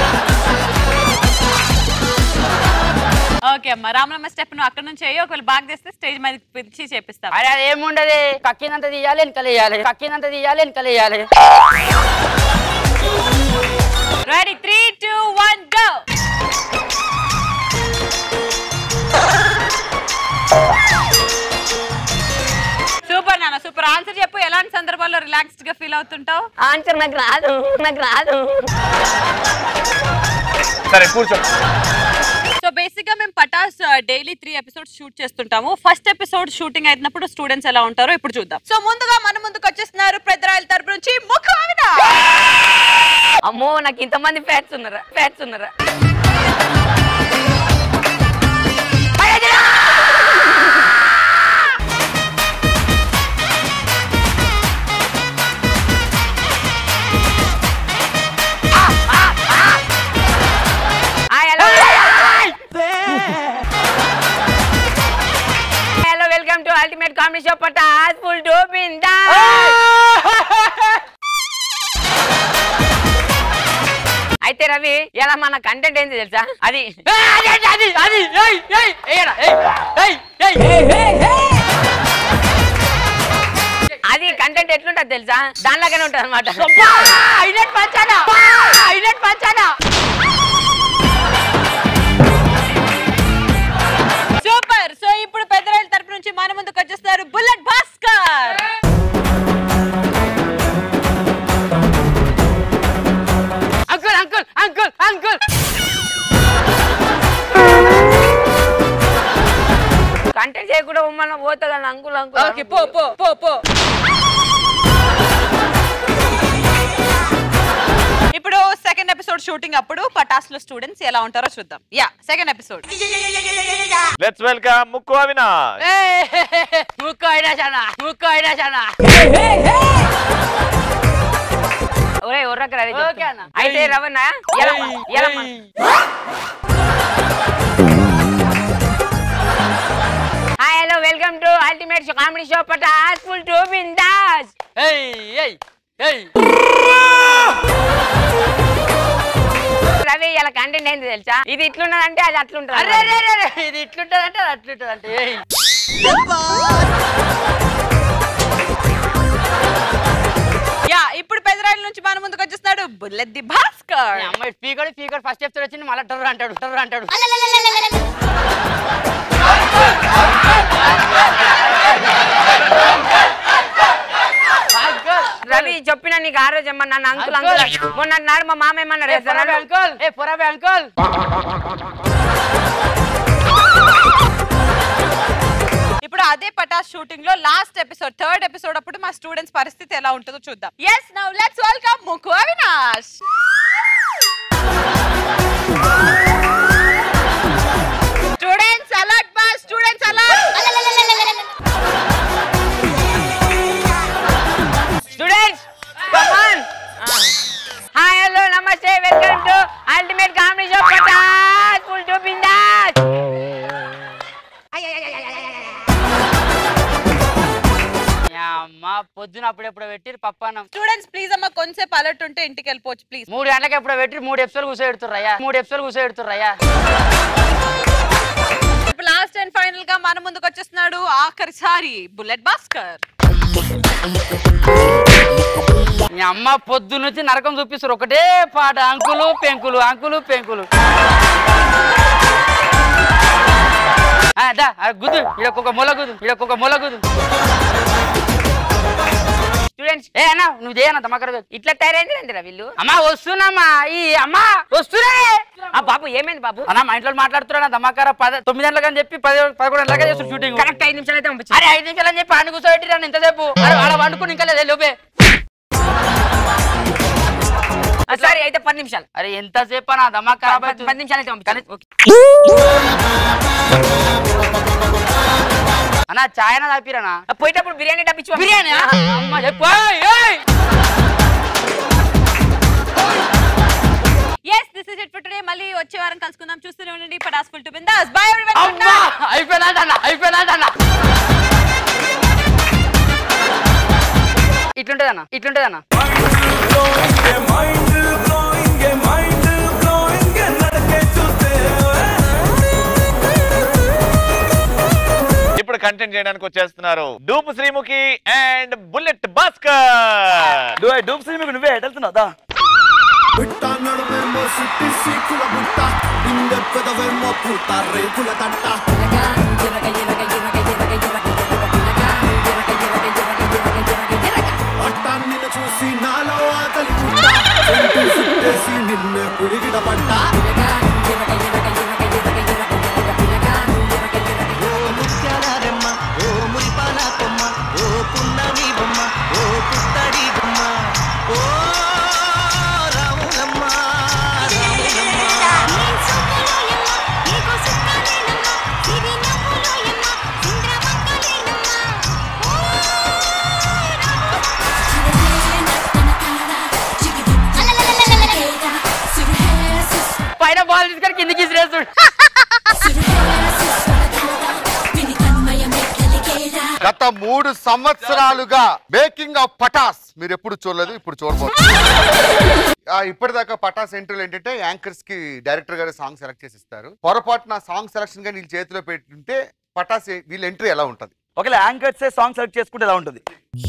ఓకే అమ్మా రామలమ్మ స్టెప్ నువ్వు అక్కడ నుంచి అయ్యి ఒకవేళ బాగా చేస్తే స్టేజ్ మీద పిలిచి చేపిస్తాం అరే అది ఏముండదు కక్కినంత తీయాలి వెనకాల వేయాలి కక్కినంత తీయాలి వెనకాల వేయాలి ready three two one go super నాన్న సూపర్ ఆన్సర్ చెప్పు ఎలాంటి సందర్భాల్లో రిలాక్స్డ్ గా ఫీల్ అవుతుంటావు ఆన్సర్ నాకు రాదు నాకు రాదు సరే కూర్చో సో బేసిక్ గా మేము Patas daily three episodes shoot చేస్తుంటాము ఫస్ట్ ఎపిసోడ్ షూటింగ్ అయినప్పుడు స్టూడెంట్స్ ఎలా ఉంటారో ఇప్పుడు చూద్దాం సో ముందుగా మన ముందుకు వచ్చేస్తున్నారు పెద్దరాయల తరపు నుంచి ముఖావిన అమ్మో నాకు ఇంతమంది ఫ్యాట్స్ ఉన్నారా ఫ్యాట్స్ ఉన్నారా hello welcome to ultimate comedy show Patas full to బిందా అయితే రవి ఇలా మన కంటెంట్ ఏంది తెలుసా అది అది అది అది ఏయ్ ఏయ్ ఏయ్ ఏయ్ ఏయ్ అది కంటెంట్ ఎట్లుంటది తెలుసా దానిలాగానే ఉంటది అనమాట హైలైట్ పంచానా హైలైట్ పంచానా సూపర్ సో ఇప్పుడు పెద్దరాయల తరపు నుంచి మన ముందుకు వచ్చేస్తారు bullet Bhaskar uncle uncle uncle uncle content చేయకుండా ఉమ్మన్న పోతా కానీ అంకుల్ అంకుల్ ఓకే పో పో పో పో ఇప్పుడు సెకండ్ ఎపిసోడ్ షూటింగ్ అప్పుడు పటాస్ లో స్టూడెంట్స్ ఎలా ఉంటారో చూద్దాం yeah second episode let's welcome ముక్కు అవినాష్ ముక్కు అయినా చాలా ముక్కు అయినా చాలా ఒరే ఒర్రక రవి ఓకే చెప్తా. అన్న. అయితే రవణ ఎలమ్మ, ఎలమ్మ. Hi hello welcome to ultimate show comedy show Patas full to bindaas ఏయ్ ఏయ్ ఏయ్ రవి ఇలా కంటెంట్ ఏంది తెలుసా ఇది ఇట్లున్నదంటే అది అట్లుంటది అరే అరే అరే, అరే ఇది ఇట్లుంటది అంటే అది అట్లుంటది అంటే ఏయ్ యా ఇప్పుడు పెద్దరాయల నుంచి మన ముందుకు వచ్చేస్తున్నాడు బుల్లెట్ ది భాస్కర్ ఈ అమ్మాయి స్పీకర్ స్పీకర్ ఫస్ట్ ఎపిసోడ్ వచ్చింది మళ్ళీ టర్ర అంటాడు టర్ర అంటాడు భాస్కర్ అవి చెప్పిన నీకు ఆ రోజు ఏమన్నా నన్ను అంకుల్ అంకుల్ మొన్న అన్నాడు మా మామ ఏమన్నారు అంకుల్ ఏ పొరబే అంకుల్ ఇప్పుడు అదే పటాస్ షూటింగ్ లో లాస్ట్ ఎపిసోడ్ థర్డ్ ఎపిసోడ్ అప్పుడు మా స్టూడెంట్స్ పరిస్థితి ఎలా ఉంటుందో చూద్దాం ఎస్ నౌ లెట్స్ వెల్కమ్ ముకు అవినాష్ స్టూడెంట్స్ అలర్ట్ బా students alert students come on hi hello namaste welcome to ultimate comedy show Patas full to bindaas అమ్మ పొద్దున అప్పుడు ఎప్పుడు పెట్టి పప్పానం స్టూడెంట్స్ ప్లీజ్ అమ్మ కొంచెంసేపు అలర్ట్ ఉంటే ఇంటికి వెళ్ళిపోవచ్చు ప్లీజ్ మూడు గంటలకు ఎప్పుడు పెట్టి మూడు ఎపిసోడ్ కూర్చోబెడుతుర్రయ్యా మూడు ఎపిసోడ్ కూర్చోబెడుతుర్రయ్యా ఇప్పుడు లాస్ట్ అండ్ ఫైనల్ గా మన ముందుకు వచ్చేస్తున్నాడు ఆఖరిసారి బుల్లెట్ భాస్కర్ మీ అమ్మ పొద్దు నుంచి నరకం చూపిస్తారు ఒకటే పాట అంకులు పెంకులు అంకులు పెంకులు ఆ, దా ఆ, గుద్దు ఇడొక మూల గుద్దు ఇడొక మూల గుద్దు స్టూడెంట్స్ ఏ అన్న నువ్వు చేయన్న తమకర ఇట్లా తయారైంది వీళ్ళు అమ్మా వస్తున్నామ్మా ఈ అమ్మా వస్తున్నా ఆ బాబు ఏమైంది బాబు అన్న మా ఇంట్లో మాట్లాడుతున్నా దమాకార పద తొమ్మిది గంటలకు అని చెప్పి పది పదకొండు గంటలకే చేస్తారు షూటింగ్ కరెక్ట్ ఐదు నిమిషాలు అయితే పంపించి అరే ఐదు నిమిషాలు అని చెప్పి ఆడ కూర్చోబెట్టి రాను ఇంతసేపు అరే ఆడ వండుకుని ఇంకా లేదా లోపే సరే అయితే పది నిమిషాలు అరే ఎంతసేపు నా దమా ఖరాబ్ పది- పది నిమిషాలు అయితే పంపించాలి అన్న చాయ్ అన్న తాపిరనా పోయేటప్పుడు బిర్యానీ డబ్బిచ్చు బిర్యానీ అమ్మ చెప్పు ఏయ్, ఏయ్. Yes this is it for today మళ్ళీ వచ్చే వారం కలుసుకుందాం చూస్తూనే ఉండండి Patas full to bindaas bye everyone అమ్మా అయిపోయినాదన్న అయిపోయినాదన్న ఇట్లుంటదన్న ఇట్లుంటదన్న ఇప్పుడు కంటెంట్ చేయడానికి వచ్చేస్తున్నారు dupe Sreemukhi and bullet Bhaskar dupe సినిమాకి నువ్వే ఎటు వెళ్తున్నావు దా బిట్ట నడుమేమో సుట్టి సీకుల బుట్ట ఇందె పెదవేమో పూత రేకుల తట్ట పట్టాన్ని చూసి నాలో ఆకలి పుట్ట చెంటు సుట్టేసి నిన్నే పులిగిడ పట్ట ఓ ముత్యాల రెమ్మ ఓ మురిపాల కొమ్మ ఓ పున్నమి బొమ్మ ఓ పుత్తడి గుమ్మ ఓ రాములమ్మ రాములమ్మ పైన బాల్ తీసుకొని కిందికి ఇసిరేస్తాడు గత మూడు సంవత్సరాలుగా మేకింగ్ ఆఫ్ పటాస్ మీరు ఎప్పుడు చూడలేదు ఇప్పుడు చూడబోతున్నారు ఆ, ఇప్పటిదాకా పటాస్ ఎంట్రీలు ఏంటంటే యాంకర్స్ కి డైరెక్టర్ గారు సాంగ్ సెలెక్ట్ చేసి ఇస్తారు పొరపాటున సాంగ్ సెలక్షన్ గా వీళ్ళు చేతిలో పెట్టుంటే పటాస్ ఏ- వీళ్ళ ఎంట్రీ ఎలా ఉంటది ఒకవేళ యాంకర్స్ సాంగ్ సెలెక్ట్ చేసుకుంటే ఎలా ఉంటుంది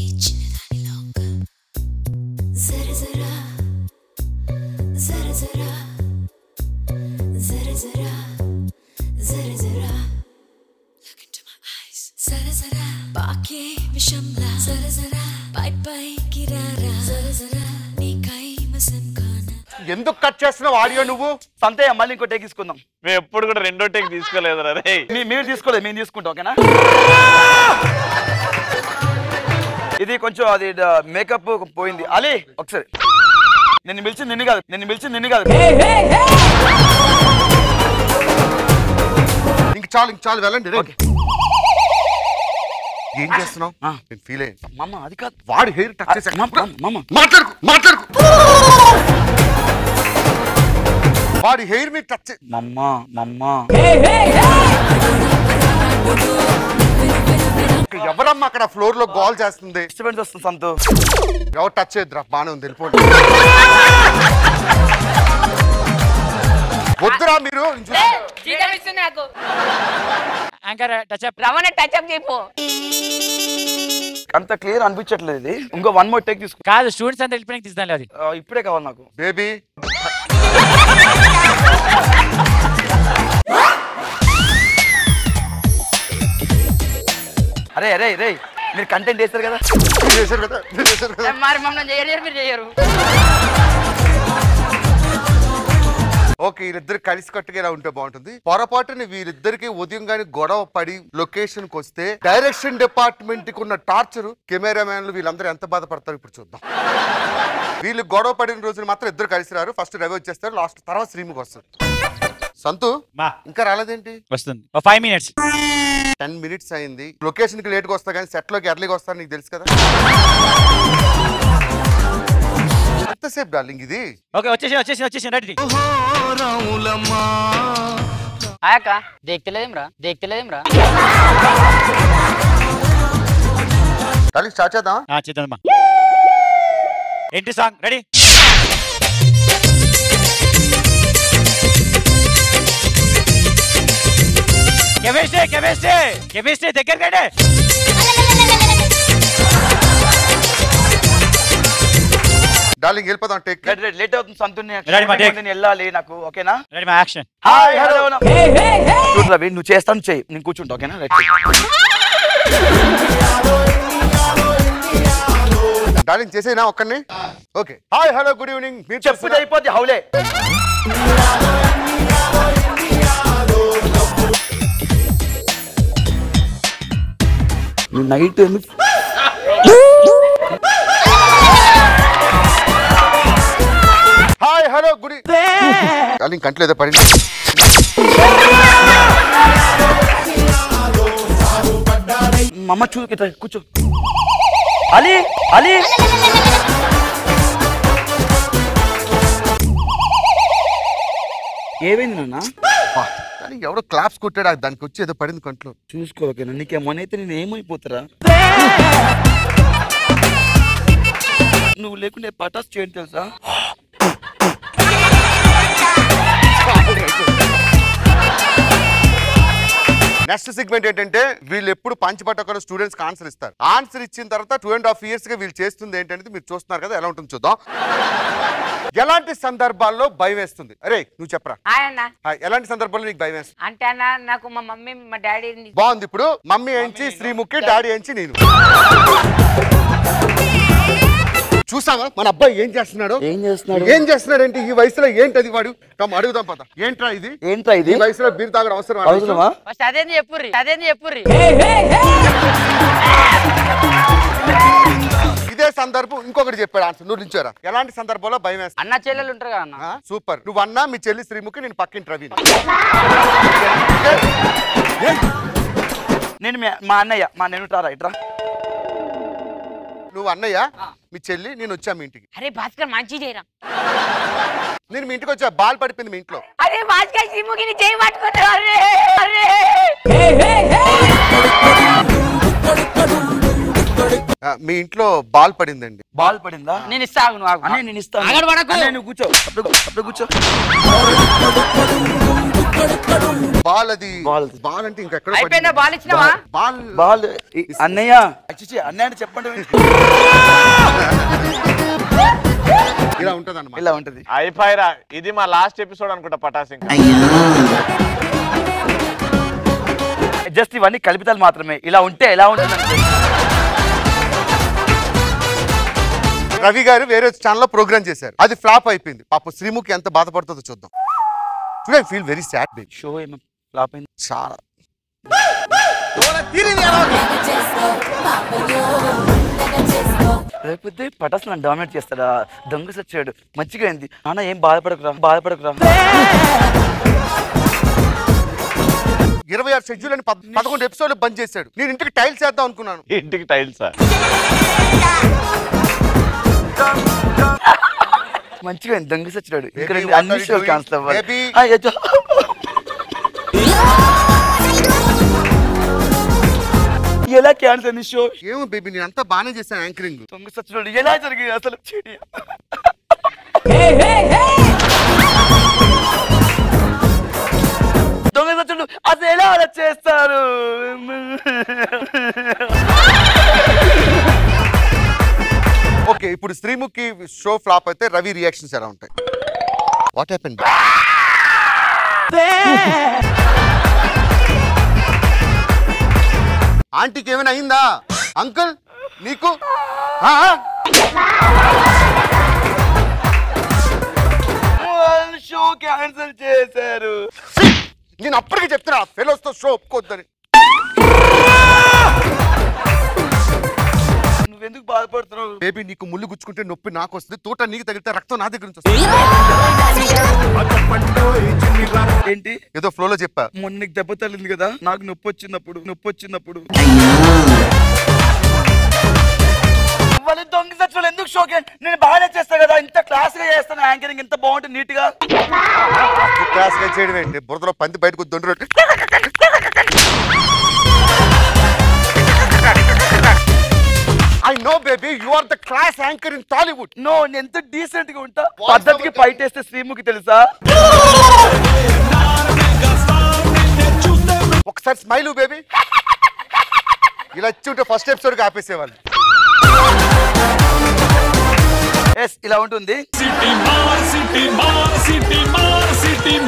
ఎందుకు కట్ చేస్తున్నావు ఆడియో నువ్వు సంతే మళ్ళీ ఇంకో టేక్ తీసుకుందాం మేము ఎప్పుడు కూడా రెండో టేక్ తీసుకోలేదు రే మీ- మీరు తీసుకోలేదు మేము తీసుకుంటాం ఓకేనా ఇది కొంచెం అది మేకప్ పోయింది అలీ ఒకసారి నిన్ను పిలిచి నిన్ను కాదు నిన్ను పిలిచి నిన్ను కాదు ఇంక చాలు ఇంక చాలు వెళ్ళండి రే. ఏం చేస్తున్నావు నేను ఫీల్ అయ్యాను మమ్మ అది కాదు వాడు హెయిర్ టచ్ చేశాడు మమ్మ మాట్లాడుకు మాట్లాడుకు వాడి హెయిర్ మీద టచ్ మమ్మ మమ్మ ఎవరమ్మా అక్కడ ఫ్లోర్ లో గోల్ చేస్తుంది డిస్టర్బెన్స్ వస్తుంది సంతు ఎవరు టచ్ చేయద్దురా బానే ఉంది వెళ్ళిపోండి వద్దురా మీరు జీతం ఇస్తుంది నాకు anchor touch up Ramana touch up చేయపో అంత క్లియర్ అనిపించట్లేదు ఇది ఇంకో వన్ మోర్ టేక్ తీసుకో కాదు స్టూడెంట్స్ అంతా వెళ్ళిపోయినా తీద్దాం అది ఆ, ఇప్పుడే కావాలి నాకు బేబీ అరే అరే రే మీరు కంటెంట్ చేస్తారు కదా చేశారు కదా మీరు చేశారు కదా మరి మమ్మల్ని చేయలేరు మీరు చేయరు ఓకే వీళ్ళిద్దరు కలిసి కట్టుగా ఇలా ఉంటే బాగుంటుంది పొరపాటుని వీళ్ళిద్దరికి ఉదయం గాని గొడవ పడి లొకేషన్ కి వస్తే డైరెక్షన్ డిపార్ట్మెంట్ కి ఉన్న టార్చర్ కెమెరామ్యాన్లు వీళ్ళందరూ ఎంత బాధపడతారు ఇప్పుడు చూద్దాం వీళ్ళు గొడవ పడిన రోజున మాత్రం ఇద్దరు కలిసి రారు ఫస్ట్ రవి వచ్చేస్తారు లాస్ట్ తర్వాత శ్రీముఖి వస్తుంది సంతు ఇంకా రాలేదేంటి వస్తుంది ఫైవ్ మినిట్స్ టెన్ మినిట్స్ అయింది లొకేషన్ కి లేట్ గా వస్తా కానీ సెట్ లోకి ఎర్లీగా వస్తా నీకు తెలుసు కదా ఎంతసేపు డార్లింగ్ ఇది ఓకే వచ్చేసి వచ్చేసి వచ్చేసి రెడీ ఆయక్క దేక్తలేదేం రా దేక్తలేదేం రా డార్లింగ్ స్టార్ట్ చేద్దాం చేద్దామా ఏంటి song ready chemistry chemistry chemistry దగ్గర రండి డార్లింగ్ వెళ్ళిపోదాం టేక్ లేట్ అవుతుంది సంతుని Ready, మా take. నేను వెళ్ళాలి నాకు ఓకేనా రెడీ మా యాక్షన్ హాయ్ హలో చూడు రవి నువ్వు చేస్తాను చెయ్యి నేను కూర్చుంటా ఓకేనా రైట్ డార్లింగ్ చేసేనా ఒక్కడిని okay hi hello good evening మీరు చెప్పు అయిపోద్ది హౌలే నువ్వు night hi hello good darling కంట్లో ఏదో పడింది మమ్మ చూ ఇట్లా కూర్చో అలీ అలీ ఏమైంది నాన్న బా, డార్లింగ్ ఎవడో క్లాప్స్ కొట్టాడు ఆ దానికి వచ్చి ఏదో పడింది కంట్లో చూసుకో ఓకేనా నీకేమో అయితే నేను ఏమైపోతారా నువ్వు లేకుంటే పటాస్ చేయండి తెలుసా నెక్స్ట్ సెగ్మెంట్ ఏంటంటే వీళ్ళు ఎప్పుడు పంచపట్టకుండా స్టూడెంట్స్ కి ఆన్సర్ ఇస్తారు ఆన్సర్ ఇచ్చిన తర్వాత టూ అండ్ హాఫ్ ఇయర్స్ గా వీళ్ళు చేస్తుంది ఏంటనేది మీరు చూస్తున్నారు కదా ఎలా ఉంటుంది చూద్దాం ఎలాంటి సందర్భాల్లో భయం వేస్తుంది అరే నువ్వు చెప్పరా హాయ్ అన్న హాయ్, ఎలాంటి సందర్భాల్లో నీకు భయం వేస్తుంది అంటే అన్న నాకు మా మమ్మీ మా డాడీ బాగుంది ఇప్పుడు మమ్మీ ఎంచి శ్రీముఖి డాడీ ఎంచి నేను చూసావా మన అబ్బాయి ఏం చేస్తున్నాడు ఏం చేస్తున్నాడు ఏం చేస్తున్నాడు ఏంటి ఈ వయసులో ఏంటది వాడు కమ్ అడుగుదాం పద ఏంట్రా ఇది ఏంట్రా ఇది ఈ వయసులో బీర్ తాగడం అవసరం అవసరమా? ఫస్ట్ అదేంది చెప్పుర్రి అదేంది చెప్పుర్రి ఇదే సందర్భం ఇంకొకటి చెప్పాడు ఆన్సర్ నువ్వు నిల్చోరా ఎలాంటి సందర్భంలో భయం వేస్తా అన్న చెల్లెలు ఉంటారు కదా అన్న సూపర్ నువ్వు అన్నా మీ చెల్లి శ్రీముఖి నేను పక్కింటి రవి నేను మీ- మా అన్నయ్య మా నేను రా రైట్ రా నువ్వు అన్నయ్య మీ చెల్లి నేను వచ్చా మీ ఇంటికి అరే భాస్కర్ మంచి చేయరా నేను మీ ఇంటికి వచ్చా బాల్ పడిపోయింది మీ ఇంట్లో అరే భాస్కర్ సిమ్ముకి చేయి పట్టుకుంటారు అరే అరే ఆ, మీ ఇంట్లో బాల్ పడిందండి బాల్ పడిందా నేను ఇస్తా ఆగు నువ్వు ఆగు. అనే నేను ఇస్తాను ఆగడు పడకు. అన్నయ్య, నువ్వు కూర్చో అప్పుడు అప్పుడు కూర్చో బాల్ అది బాల్ అంటే ఇంకా ఎక్కడ అయిపోయిందా బాల్ ఇచ్చినావా బాల్ బాల్ ఈ- అన్నయ్య అచ్చిచి అన్నయ్య అని చెప్పండి ఇలా ఉంటది అన్నమాట ఇలా ఉంటది అయిపోయిరా ఇది మా లాస్ట్ ఎపిసోడ్ అనుకుంటా పటాస్ ఇంకా జస్ట్ ఇవన్నీ కల్పితాలు మాత్రమే ఇలా ఉంటే ఎలా ఉంటుంది అంటే రవి గారు వేరే ఛానల్లో ప్రోగ్రామ్ చేశారు అది ఫ్లాప్ అయిపోయింది పాప శ్రీముఖి ఎంత బాధపడుతుందో చూద్దాం చూడ feel very sad baby show ఏమో ఫ్లాప్ అయింది చాలా లేకపోతే పటాస్ నన్ను డామినేట్ చేస్తాడా దొంగ సచ్చాడు మంచిగా అయింది నాన్న ఏం బాధపడకురా బాధపడకురా ఇరవై ఆరు షెడ్యూల్ అని పద్- పదకొండు ఎపిసోడ్లు బంద్ చేశాడు నేను ఇంటికి టైల్స్ వేద్దాం అనుకున్నాను ఇంటికి టైల్సా మంచిగా అయింది దొంగ సచ్చాడు ఇక్కడ Baby, what అన్ని are you show doing? Cancel అవ్వాలి Baby. అయ్యో. ఎలా క్యాన్సిల్ అయింది షో ఏమో బేబీ నేను అంతా బాగానే చేశాను యాంకరింగ్ దొంగ సచ్చినోడు ఎలా జరిగింది అసలు చెడి దొంగ సచ్చుడు అసలు ఎలా అలా చేస్తారు ఓకే ఇప్పుడు శ్రీముఖి షో ఫ్లాప్ అయితే రవి రియాక్షన్స్ ఎలా ఉంటాయి వాట్ హ్యాపెన్ ఆంటీకి ఏమైనా అయిందా అంకుల్ నీకు ఆ? షో క్యాన్సిల్ చేశారు నేను అప్పటికే చెప్తున్నా ఫెలోస్ తో షో ఒప్పుకోవద్దని నువ్వెందుకు బాధపడుతున్నావు బేబీ నీకు ముళ్ళు గుచ్చుకుంటే నొప్పి నాకు వస్తుంది తోట నీకు తగిలితే రక్తం నా దగ్గర నుంచి వస్తుంది ఏంటి ఏదో ఫ్లోలో చెప్పా మొన్న నీకు దెబ్బ తగిలింది కదా నాకు నొప్పి వచ్చినప్పుడు నొప్పి వచ్చినప్పుడు వాళ్ళు దొంగ సచ్చులు ఎందుకు షోకే నేను బాగానే చేస్తా కదా ఇంత క్లాస్ గా చేస్తాను యాంకరింగ్ ఇంత బాగుంటుంది నీట్ గా క్లాస్ గా చేయడం ఏంటి బురదలో పంది బయటకు దొండు I know baby you are the class anchor in Tollywood no నేను ఎంత డీసెంట్ గా ఉంటా పద్ధతికి పైటేస్తే శ్రీముఖి తెలుసా ఒకసారి స్మైల్ బేబీ ఇలా ఇచ్చి ఉంటే ఫస్ట్ ఎపిసోడ్ కి ఆపేసేవాళ్ళు ఎస్ ఇలా ఉంటుంది సిటీ మార్ సిటీ మార్ సిటీ మార్ సిటీ